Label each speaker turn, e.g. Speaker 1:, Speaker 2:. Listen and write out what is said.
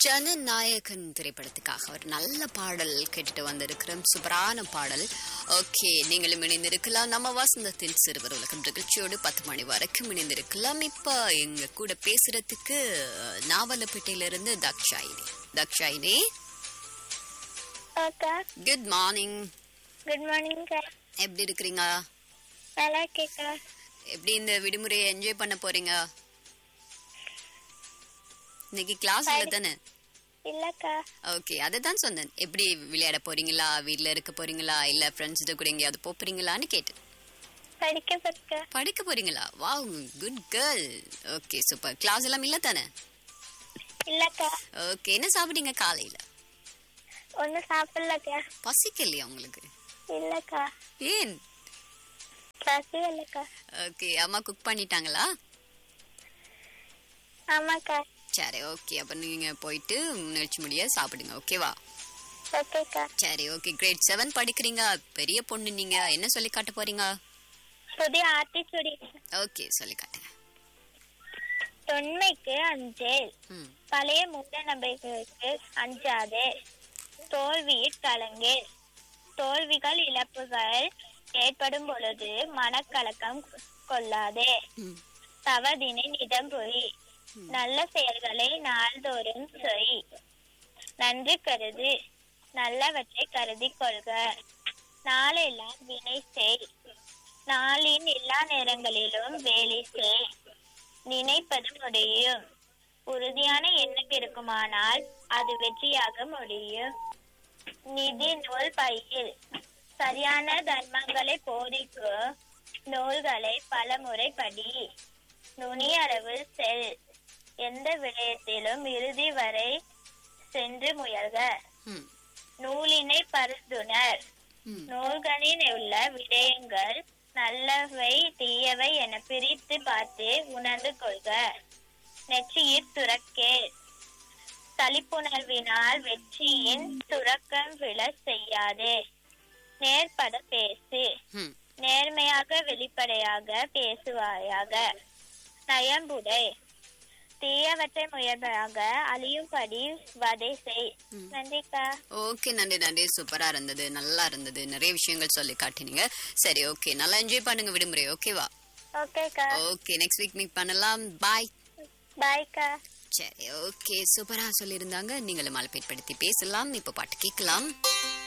Speaker 1: ஜனநாயகன் திரைப்படத்துக்காக ஒரு நல்ல பாடல் கேட்டுட்டு வந்திருக்கிறோம் சூப்பரான பாடல் ஓகே நீங்களும் இணைந்திருக்கலாம் நம்ம வசந்தத்தின் சிறுவர் உலகம் நிகழ்ச்சியோடு பத்து மணி வரைக்கும் இணைந்திருக்கலாம் இப்ப எங்க கூட பேசுறதுக்கு நாவலப்பேட்டையிலிருந்து தக்ஷாயினி தக்ஷாயினி
Speaker 2: அக்கா
Speaker 1: குட் மார்னிங்
Speaker 2: குட் மார்னிங் அக்கா
Speaker 1: எப்படி இருக்கிறீங்க
Speaker 2: நல்லா இருக்கேக்கா
Speaker 1: எப்படி இந்த விடுமுறையை என்ஜாய் பண்ண போறீங்க இன்னைக்கு கிளாஸ் இல்ல தானே
Speaker 2: இல்லக்கா
Speaker 1: ஓகே அதை தான் சொன்னேன் எப்படி விளையாட போறீங்களா வீட்ல இருக்க போறீங்களா இல்ல ஃப்ரெண்ட்ஸ் கூட எங்கேயாவது போப் போறீங்களான்னு கேட்டேன்
Speaker 2: படிக்க பக்கா
Speaker 1: படிக்க போறீங்களா wow good girl okay super class எல்லாம் இல்ல தானே
Speaker 2: இல்லக்கா
Speaker 1: ஓகே என்ன சாப்பிட்டீங்க காலையில
Speaker 2: ஒன்னும் சாப்பிடலக்கா
Speaker 1: பசிக்கலையா உங்களுக்கு
Speaker 2: இல்லக்கா
Speaker 1: ஏன்
Speaker 2: பசி இல்லக்கா
Speaker 1: ஓகே அம்மா குக் பண்ணிட்டாங்களா
Speaker 2: ஆமாக்கா
Speaker 1: சரி ஓகே அப்ப நீங்க போயிட்டு நிகழ்ச்சி முடிய சாப்பிடுங்க ஓகேவா
Speaker 2: ஓகேக்கா
Speaker 1: சரி ஓகே கிரேட் செவன் படிக்கிறீங்க பெரிய பொண்ணு நீங்க என்ன சொல்லி காட்ட போறீங்க
Speaker 2: புதிய ஆத்திச்சுடி
Speaker 1: ஓகே சொல்லி காட்டுங்க
Speaker 2: தொன்மைக்கு அஞ்சேல்
Speaker 1: ம்
Speaker 2: பழைய மூட நம்பிக்கைகளுக்கு அஞ்சாதே தோல்வியில் கலங்கே தோல்விகள் இழப்புகள் ஏற்படும் பொழுது மனக்கலக்கம் கொள்ளாதே
Speaker 1: ம்
Speaker 2: தவதினை நிதம் புரி நல்ல செயல்களை நாள்தோறும் செய் நன்றி கருது நல்லவற்றை கருதி கொள்க நாளெல்லாம் வினை செய் நாளின் எல்லா நேரங்களிலும் வேலை செய் நினைப்பது முடியும் உறுதியான எண்ணம் இருக்குமானால் அது வெற்றியாக முடியும் நிதி நூல் பையில் சரியான தர்மங்களை போதிக்கும் நூல்களை பலமுறை படி நுனியளவு செல் எந்த விடயத்திலும் இறுதி வரை சென்று முயல்க
Speaker 1: ம்
Speaker 2: நூலினை பருத்துனர்
Speaker 1: ம்
Speaker 2: நூல்களில் உள்ள விடயங்கள் நல்லவை தீயவை என பிரித்து பார்த்து உணர்ந்து கொள்க நெற்றியிற் துறக்கே சலிப்புணர்வினால் வெற்றியின் துறக்கம் விழ செய்யாதே நேர்பட பேசு
Speaker 1: ம்
Speaker 2: நேர்மையாக வெளிப்படையாக பேசுவாயாக நயம்புடை தீயவற்றை முயற்சியாக அழியும்படி வதை செய்
Speaker 1: ம்.
Speaker 2: நன்றிக்கா
Speaker 1: ஓகே நன்றி நன்றி சூப்பரா இருந்தது நல்லா இருந்தது நிறைய விஷயங்கள் சொல்லி காட்டினீங்க சரி ஓகே நல்லா என்ஜாய் பண்ணுங்க விடுமுறை ஓகேவா
Speaker 2: ஓகேக்கா
Speaker 1: ஓகே நெக்ஸ்ட் வீக் மீட் பண்ணலாம் பாய்
Speaker 2: பாய்க்கா
Speaker 1: சரி ஓகே சூப்பரா சொல்லியிருந்தாங்க நீங்களும் அழைப்பேற்படுத்தி பேசலாம் இப்போ பாட்டு கேட்கலாம்